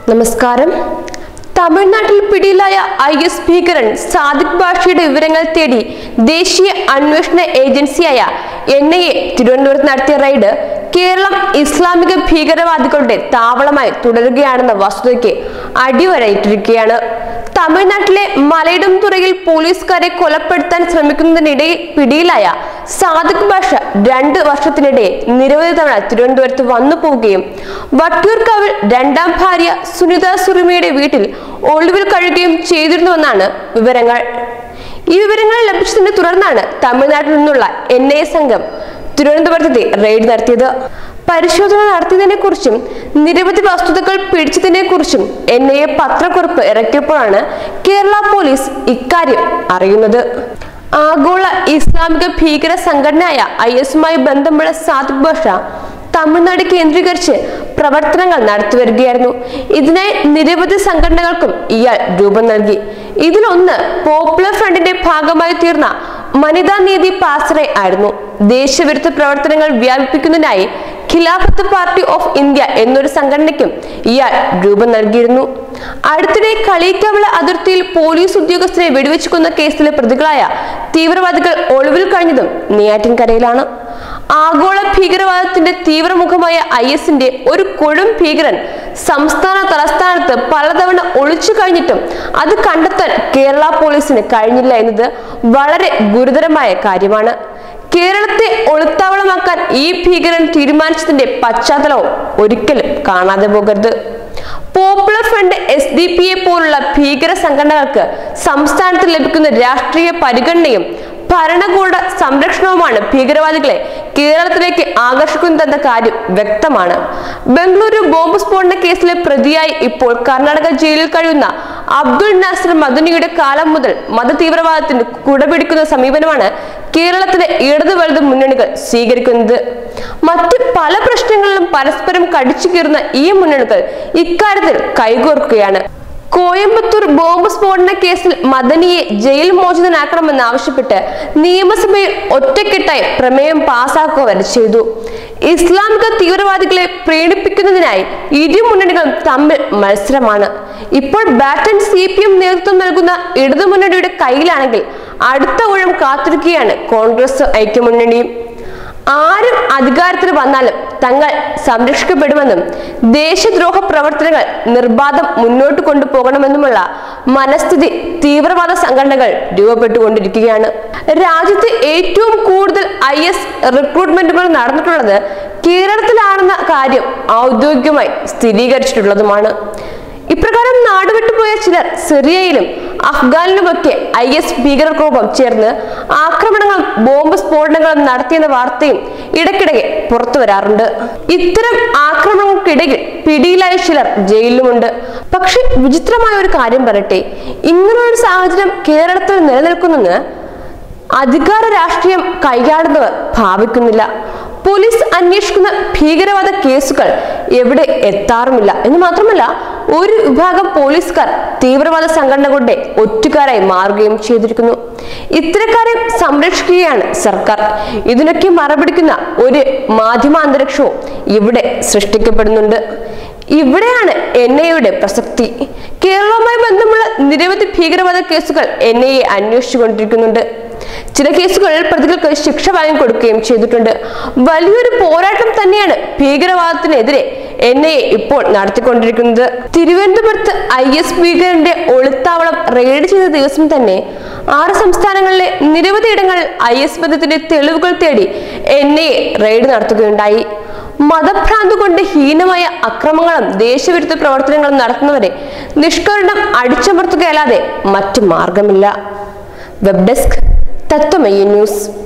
നമസ്കാരം തമിഴ്നാട്ടിൽ പിടിയിലായ ഐ എസ് ഭീകരൻ സാദിഖ് ബാഷയുടെ വിവരങ്ങൾ തേടി ദേശീയ അന്വേഷണ ഏജൻസിയായ എൻ ഐ എ തിരുവനന്തപുരത്ത് നടത്തിയ റെയ്ഡ് കേരളം ഇസ്ലാമിക ഭീകരവാദികളുടെ താവളമായി തുടരുകയാണെന്ന വസ്തുതയ്ക്ക് അടിവരയിട്ടിരിക്കുകയാണ് തമിഴ്നാട്ടിലെ മലയിടംതുറയിൽ പോലീസുകാരെ കൊലപ്പെടുത്താൻ ശ്രമിക്കുന്നതിനിടയിൽ പിടിയിലായ സാദിഖ് ബാഷ രണ്ട് വർഷത്തിനിടെ നിരവധി തവണ തിരുവനന്തപുരത്ത് വന്നു പോവുകയും വട്ടിയൂർക്കാവിൽ രണ്ടാം ഭാര്യ സുനിത സുറിമയുടെ വീട്ടിൽ ഒളിവിൽ കഴിയുകയും ചെയ്തിരുന്നുവെന്നാണ് വിവരങ്ങൾ ഈ വിവരങ്ങൾ ലഭിച്ചതിനെ തുടർന്നാണ് തമിഴ്നാട്ടിൽ നിന്നുള്ള എൻ ഐ എ സംഘം തിരുവനന്തപുരത്തെ റെയ്ഡ് നടത്തിയത് പരിശോധന നടത്തിയതിനെ കുറിച്ചും നിരവധി വസ്തുതകൾ പിടിച്ചതിനെ കുറിച്ചും എൻ ഐ എ പത്രക്കുറിപ്പ് ഇറക്കിയപ്പോഴാണ് കേരള പോലീസ് ഇക്കാര്യം അറിയുന്നത് ആഗോള ഇസ്ലാമിക ഭീകര സംഘടനയായ ഐ എസുമായി ബന്ധമുള്ള സാദിഖ് ബാഷ തമിഴ്നാട് കേന്ദ്രീകരിച്ച് പ്രവർത്തനങ്ങൾ നടത്തിവരികയായിരുന്നു ഇതിനായി നിരവധി സംഘടനകൾക്കും ഇയാൾ രൂപം നൽകി ഇതിലൊന്ന് പോപ്പുലർ ഫ്രണ്ടിന്റെ ഭാഗമായി തീർന്ന വനിതാ നീതി പാസറെ ആയിരുന്നു ദേശവിരുദ്ധ പ്രവർത്തനങ്ങൾ വ്യാപിപ്പിക്കുന്നതിനായി ഖിലാഫത്ത് പാർട്ടി ഓഫ് ഇന്ത്യ എന്നൊരു സംഘടനയ്ക്കും ഇയാൾ രൂപം നൽകിയിരുന്നു അടുത്തിടെ കളിക്കവിള അതിർത്തിയിൽ പോലീസ് ഉദ്യോഗസ്ഥരെ വെടിവെച്ചു കൊന്ന കേസിലെ പ്രതികളായ തീവ്രവാദികൾ ഒളിവിൽ കഴിഞ്ഞതും നെയ്യാറ്റിൻകരയിലാണ് ആഗോള ഭീകരവാദത്തിന്റെ തീവ്രമുഖമായ ഐ എസിന്റെ ഒരു കൊടും ഭീകരൻ സംസ്ഥാന തലസ്ഥാനത്ത് പലതവണ ഒളിച്ചു കഴിഞ്ഞിട്ടും അത് കണ്ടെത്താൻ കേരള പോലീസിന് കഴിഞ്ഞില്ല എന്നത് വളരെ ഗുരുതരമായ കാര്യമാണ് കേരളത്തെ ഒളിത്താവളമാക്കാൻ ഈ ഭീകരൻ തീരുമാനിച്ചതിന്റെ പശ്ചാത്തലവും ഒരിക്കലും കാണാതെ പോകരുത് Popular Front S D P I പോലുള്ള ഭീകര സംഘടനകൾക്ക് സംസ്ഥാനത്ത് ലഭിക്കുന്ന രാഷ്ട്രീയ പരിഗണനയും ഭരണകൂട സംരക്ഷണവുമാണ് ഭീകരവാദികളെ കേരളത്തിലേക്ക് ആകർഷിക്കുന്നതെന്ന കാര്യം വ്യക്തമാണ് ബംഗളൂരു ബോംബ് സ്ഫോടന കേസിലെ പ്രതിയായി ഇപ്പോൾ കർണാടക ജയിലിൽ കഴിയുന്ന അബ്ദുൾ നാസർ മദനിയുടെ കാലം മുതൽ മതതീവ്രവാദത്തിന് കുടപിടിക്കുന്ന സമീപനമാണ് കേരളത്തിലെ ഇടതു വലതു മുന്നണികൾ സ്വീകരിക്കുന്നത് മറ്റ് പല പ്രശ്നങ്ങളിലും പരസ്പരം കടിച്ചു കീറുന്ന ഈ മുന്നണികൾ ഇക്കാര്യത്തിൽ കൈകോർക്കുകയാണ് കോയമ്പത്തൂർ ബോംബ് സ്ഫോടന കേസിൽ മദനിയെ ജയിൽ മോചിതനാക്കണമെന്ന് ആവശ്യപ്പെട്ട് നിയമസഭയിൽ ഒറ്റക്കെട്ടായി പ്രമേയം പാസാക്കുക വരെ ചെയ്തു ഇസ്ലാമിക തീവ്രവാദികളെ പ്രീണിപ്പിക്കുന്നതിനായി ഇരു മുന്നണികളും തമ്മിൽ മത്സരമാണ് ഇപ്പോൾ ബാറ്റൻ സി പി എം നേതൃത്വം നൽകുന്ന ഇടതുമുന്നണിയുടെ കയ്യിലാണെങ്കിൽ അടുത്ത ഊഴം കാത്തിരിക്കുകയാണ് കോൺഗ്രസ് ഐക്യമുന്നണിയും ആരും അധികാരത്തിൽ വന്നാലും തങ്ങൾ സംരക്ഷിക്കപ്പെടുമെന്നും ദേശദ്രോഹ പ്രവർത്തനങ്ങൾ നിർബാധം മുന്നോട്ട് കൊണ്ടുപോകണമെന്നുമുള്ള മനസ്ഥിതി തീവ്രവാദ സംഘടനകൾ രൂപപ്പെട്ടുകൊണ്ടിരിക്കുകയാണ് രാജ്യത്ത് ഏറ്റവും കൂടുതൽ ഐ എസ് റിക്രൂട്ട്മെന്റുകൾ നടന്നിട്ടുള്ളത് കേരളത്തിലാണെന്ന കാര്യം ഔദ്യോഗികമായി സ്ഥിരീകരിച്ചിട്ടുള്ളതുമാണ് ഇപ്രകാരം നാടുവിട്ടുപോയ ചിലർ സിറിയയിലും അഫ്ഗാനിലുമൊക്കെ ഐ എസ് ഭീകരർക്കൊപ്പം ചേർന്ന് ആക്രമണങ്ങളും ബോംബ് സ്ഫോടനങ്ങളും നടത്തിയെന്ന വാർത്തയും ഇടയ്ക്കിടെ പുറത്തു വരാറുണ്ട് ഇത്തരം ആക്രമണങ്ങൾക്കിടയിൽ പിടിയിലായ ചിലർ ജയിലിലുമുണ്ട് പക്ഷെ വിചിത്രമായ ഒരു കാര്യം പറയട്ടെ ഇങ്ങനൊരു സാഹചര്യം കേരളത്തിൽ നിലനിൽക്കുന്നെന്ന് അധികാര രാഷ്ട്രീയം കൈയാടുന്നവർ ഭാവിക്കുന്നില്ല പോലീസ് അന്വേഷിക്കുന്ന ഭീകരവാദ കേസുകൾ എവിടെ എത്താറുമില്ല എന്ന് മാത്രമല്ല ഒരു വിഭാഗം പോലീസുകാർ തീവ്രവാദ സംഘടനകളുടെ ഒറ്റുകാരായി മാറുകയും ചെയ്തിരിക്കുന്നു ഇത്തരക്കാരെ സംരക്ഷിക്കുകയാണ് സർക്കാർ ഇതിനൊക്കെ മറപിടിക്കുന്ന ഒരു മാധ്യമാന്തരീക്ഷവും ഇവിടെ സൃഷ്ടിക്കപ്പെടുന്നുണ്ട് ഇവിടെയാണ് എൻ ഐയുടെ പ്രസക്തി കേരളവുമായി ബന്ധമുള്ള നിരവധി ഭീകരവാദ കേസുകൾ എൻ ഐ എ അന്വേഷിച്ചുകൊണ്ടിരിക്കുന്നുണ്ട് ചില കേസുകളിൽ പ്രതികൾക്ക് ശിക്ഷ വാങ്ങിക്കൊടുക്കുകയും ചെയ്തിട്ടുണ്ട് വലിയൊരു പോരാട്ടം തന്നെയാണ് ഭീകരവാദത്തിനെതിരെ എൻ ഐ എ ഇപ്പോൾ നടത്തിക്കൊണ്ടിരിക്കുന്നത് തിരുവനന്തപുരത്ത് ഐ എസ് ഭീകരന്റെ ഒളിത്താവളം റെയ്ഡ് ചെയ്ത ദിവസം തന്നെ ആറ് സംസ്ഥാനങ്ങളിലെ നിരവധി ഇടങ്ങളിൽ ഐ എസ് ബന്ധത്തിന്റെ തെളിവുകൾ തേടി എൻ ഐ എ റെയ്ഡ് നടത്തുകയുണ്ടായി മതഭ്രാന്ത് കൊണ്ട് ഹീനമായ അക്രമങ്ങളും ദേശവിരുദ്ധ പ്രവർത്തനങ്ങളും നടത്തുന്നവരെ നിഷ്കരണം അടിച്ചമർത്തുകയല്ലാതെ മറ്റു മാർഗമില്ല വെബ് ഡെസ്ക് തത്വമയി ന്യൂസ്